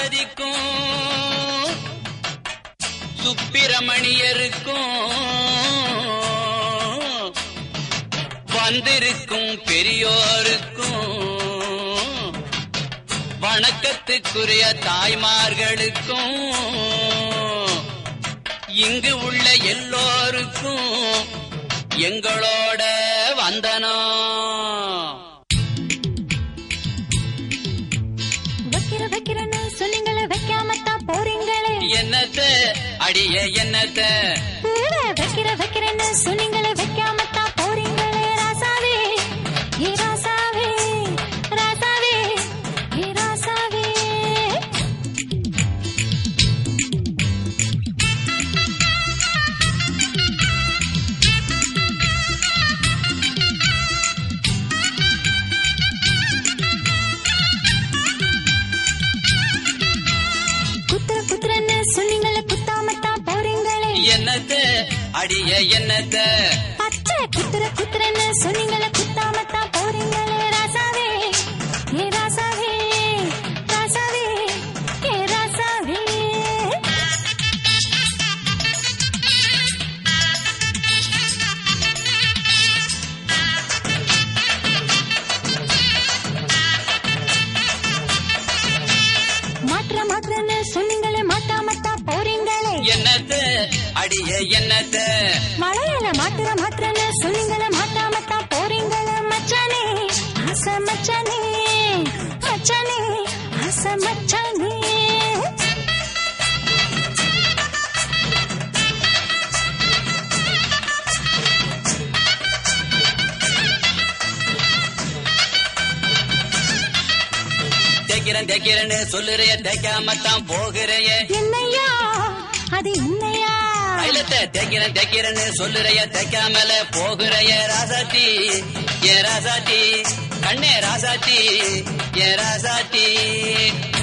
பார்வதிக்கும் சுப்பிரமணியருக்கும் வந்திருக்கும் பெரியோருக்கும் வணக்கத்துக்குரிய தாய்மார்களுக்கும் இங்கு உள்ள எல்லோருக்கும் எங்களோட வந்தனம் வைக்கிற வைக்கிறேன்னு சொன்னீங்களே வைக்காமத்தான் போறீங்களே என்னத்த அடிய என்னத்த பூவ வைக்கிற வைக்கிறேன்னு சொன்னீங்களே வைக்காமத்தான் போறீங்களே ராசாவே ஏ ராசாவே ராசாவே ஏ ராசாவே குத்துற குத்துறன்னு சொன்னீங்களே குத்தாமத்தான் போறீங்களே என்னத்த அடிய என்னத்த பச்சை குத்துற குத்துறன்னு சொன்னீங்களே குத்தாமத்தான் போறீங்களே ராசாவே ஏ ராசாவே ராசாவே ஏ ராசாவே மாற்ற மாற்றன்னு சொன்னீங்களே மாட்டாமத்தான் போறீங்களே என்னத்த அடிய என்னத்த மலையில மாட்டுற மாற்றன்னு சொன்னீங்களே மாட்டாமத்தான் போறீங்களே மச்சானே ஆசை மச்சானே மச்சானே ஆசை மச்சானே தேக்கிறேன் தேக்கிறேன்னு சொல்லுறைய தேய்க்காமத்தான் போகிறைய என்னையா அது என்னையா தைலத்தை தேக்கிறேன் தேக்கிறேன்னு சொல்லுறைய தேய்க்காமல போகிறைய ராசாத்தி ஏ ராசாத்தி கண்ணே ராசாத்தி ஏ ராசாத்தி